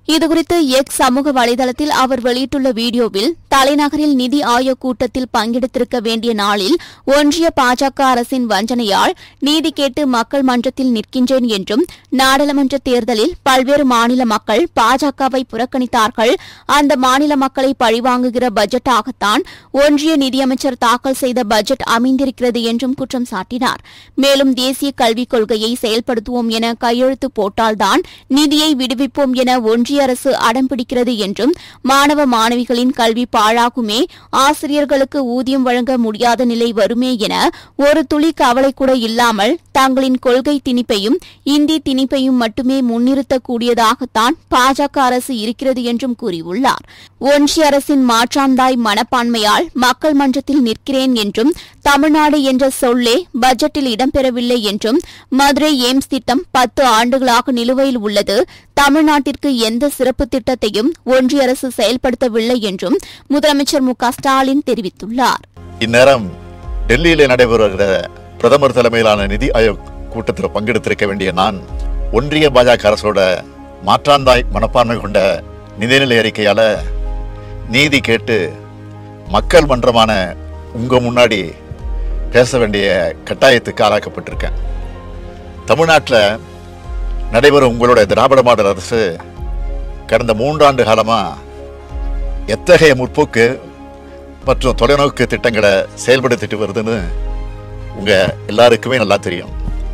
இதுகுறித்து எக்ஸ் சமூக வலைதளத்தில் அவர் வெளியிட்டுள்ள வீடியோவில் தலைநகரில் நிதி ஆயோக் கூட்டத்தில் பங்கெடுத்திருக்க வேண்டிய நாளில் ஒன்றிய பாஜக அரசின் வஞ்சனையால் நீதி கேட்டு மக்கள் மன்றத்தில் நிற்கின்றேன் என்றும் நாடாளுமன்ற தேர்தலில் பல்வேறு மாநில மக்கள் பாஜகவை புறக்கணித்தார்கள் அந்த மாநில மக்களை பழிவாங்குகிற பட்ஜெட்டாகத்தான் ஒன்றிய நிதியமைச்சர் தாக்கல் செய்த பட்ஜெட் அமைந்திருக்கிறது என்றும் குற்றம் சாட்டினார் மேலும் தேசிய கல்விக் கொள்கையை செயல்படுத்துவோம் என கையெழுத்து போட்டால்தான் நிதியை விடுவிப்போம் என ஒன்றிய அரசு அடம்பிடிக்கிறது என்றும் மாணவ மாணவிகளின் கல்வி பாழாகுமே ஆசிரியர்களுக்கு ஊதியம் வழங்க முடியாத நிலை வருமே என ஒரு துளி கவலை கூட இல்லாமல் தங்களின் கொள்கை திணிப்பையும் இந்தி திணிப்பையும் மட்டுமே முன்னிறுத்தக்கூடியதாகத்தான் பாஜக அரசு இருக்கிறது என்றும் கூறியுள்ளார் ஒன்றிய அரசின் மாற்றாந்தாய் மனப்பான்மையால் மக்கள் மன்றத்தில் நிற்கிறேன் என்றும் தமிழ்நாடு என்ற சொல்லே பட்ஜெட்டில் இடம்பெறவில்லை என்றும் மதுரை எய்ம்ஸ் திட்டம் பத்து ஆண்டுகளாக நிலுவையில் உள்ளது தமிழ்நாட்டிற்கு எந்த சிறப்பு திட்டத்தையும் ஒன்றிய அரசு செயல்படுத்தவில்லை என்றும் முதலமைச்சர் மு க ஸ்டாலின் தெரிவித்துள்ளார் இந்நேரம் டெல்லியிலே நடைபெறுகிற பிரதமர் தலைமையிலான நிதி ஆயோக் கூட்டத்தில் பங்கெடுத்திருக்க வேண்டிய நான் ஒன்றிய பாஜக அரசோட மாற்றாந்தாய் மனப்பான்மை கொண்ட நிதிநிலை அறிக்கையால நீதி கேட்டு மக்கள் மன்றமான உங்க முன்னாடி பேச வேண்டிய கட்டாயத்துக்கு ஆளாக்கப்பட்டிருக்கேன் தமிழ்நாட்டில் நடைபெறும் உங்களுடைய திராவிட மாடல் அரசு கடந்த மூன்றாண்டு காலமா எத்தகைய முற்போக்கு மற்றும் தொலைநோக்கு திட்டங்களை செயல்படுத்திட்டு வருதுன்னு உங்க எல்லாருக்குமே நல்லா தெரியும்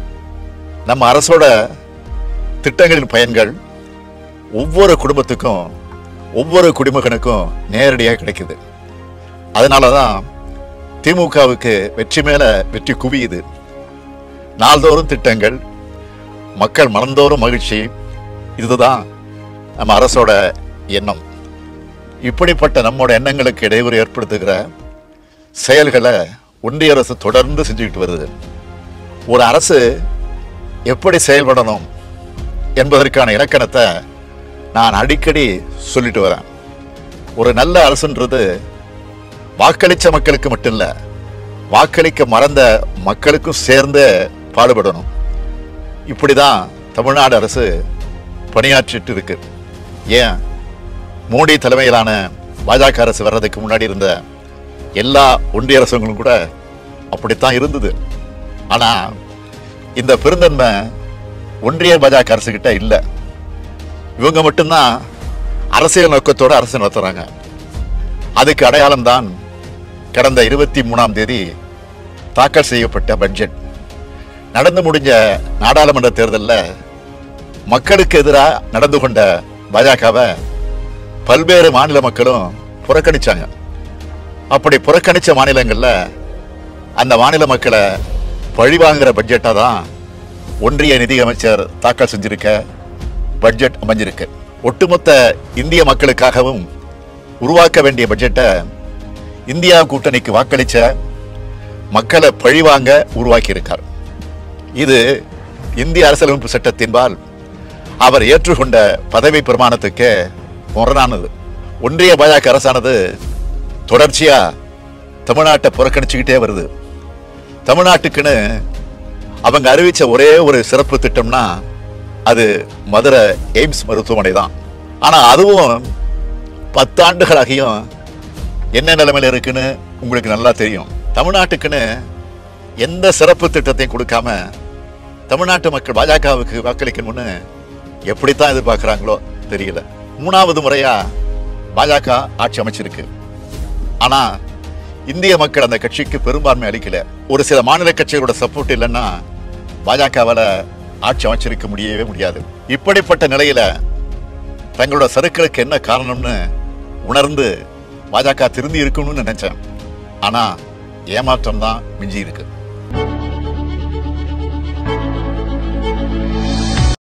நம்ம அரசோட திட்டங்களின் பயன்கள் ஒவ்வொரு குடும்பத்துக்கும் ஒவ்வொரு குடிமகனுக்கும் நேரடியாக கிடைக்குது அதனால தான் திமுகவுக்கு வெற்றி மேல வெற்றி குவியுது நாள்தோறும் திட்டங்கள் மக்கள் மனந்தோறும் மகிழ்ச்சி இதுதான் நம்ம அரசோட எண்ணம் இப்படிப்பட்ட நம்மோட எண்ணங்களுக்கு இடையூறு ஏற்படுத்துகிற செயல்களை ஒன்றிய அரசு தொடர்ந்து செஞ்சுக்கிட்டு வருது ஒரு அரசு எப்படி செயல்படணும் என்பதற்கான இலக்கணத்தை நான் அடிக்கடி சொல்லிட்டு வரேன் ஒரு நல்ல அரசுன்றது வாக்களிச்ச மக்களுக்கு மட்டும் இல்ல வாக்களிக்க மறந்த மக்களுக்கும் சேர்ந்து பாடுபடணும் இப்படிதான் தமிழ்நாடு அரசு பணியாற்றிட்டு இருக்கு ஏன் மோடி தலைமையிலான பாஜக அரசு வர்றதுக்கு முன்னாடி இருந்த எல்லா ஒன்றிய அரசுகளும் கூட அப்படித்தான் இருந்தது ஆனா இந்த பெருந்தன்மை ஒன்றிய பாஜக அரசு கிட்ட இல்லை இவங்க மட்டும்தான் அரசியல் நோக்கத்தோட அரசு நடத்துறாங்க அதுக்கு அடையாளம் தான் கடந்த இருபத்தி மூணாம் தேதி தாக்கல் செய்யப்பட்ட பட்ஜெட் நடந்து முடிஞ்ச நாடாளுமன்ற தேர்தலில் மக்களுக்கு எதிராக நடந்து கொண்ட பாஜகவை பல்வேறு மாநில மக்களும் புறக்கணிச்சாங்க அப்படி புறக்கணிச்ச மாநிலங்கள்ல அந்த மாநில மக்களை பழிவாங்குற பட்ஜெட்டா தான் ஒன்றிய நிதியமைச்சர் தாக்கல் செஞ்சிருக்க பட்ஜெட் அமைஞ்சிருக்கு ஒட்டுமொத்த இந்திய மக்களுக்காகவும் உருவாக்க வேண்டிய பட்ஜெட்டை இந்தியா கூட்டணிக்கு வாக்களிச்ச மக்களை பழிவாங்க உருவாக்கி இருக்கார் இது இந்திய அரசியலமைப்பு சட்டத்தின்பால் அவர் ஏற்றுக்கொண்ட பதவி பிரமாணத்துக்கு முரணானது ஒன்றிய பாஜக அரசானது தொடர்ச்சியா தமிழ்நாட்டை புறக்கணிச்சுக்கிட்டே வருது தமிழ்நாட்டுக்குன்னு அவங்க அறிவிச்ச ஒரே ஒரு சிறப்பு திட்டம்னா அது மதுரை எய்ம்ஸ் மருத்துவமனை தான் ஆனா அதுவும் பத்தாண்டுகளாகியும் என்ன நிலைமையில இருக்குன்னு உங்களுக்கு நல்லா தெரியும் தமிழ்நாட்டுக்குன்னு எந்த சிறப்பு திட்டத்தையும் கொடுக்காம தமிழ்நாட்டு மக்கள் பாஜகவுக்கு வாக்களிக்கணும்னு எப்படித்தான் எதிர்பார்க்கறாங்களோ தெரியல மூணாவது முறையா பாஜக ஆட்சி அமைச்சிருக்கு ஆனா இந்திய மக்கள் அந்த கட்சிக்கு பெரும்பான்மை அளிக்கல ஒரு சில மாநில கட்சிகளோட சப்போர்ட் இல்லைன்னா பாஜகவால ஆட்சி அமைச்சிருக்க முடியவே முடியாது இப்படிப்பட்ட நிலையில தங்களோட சறுக்களுக்கு என்ன காரணம்னு உணர்ந்து பாஜக திருந்தி இருக்கணும்னு நினைச்சேன் ஆனா ஏமாற்றம் தான் மிஞ்சி இருக்கு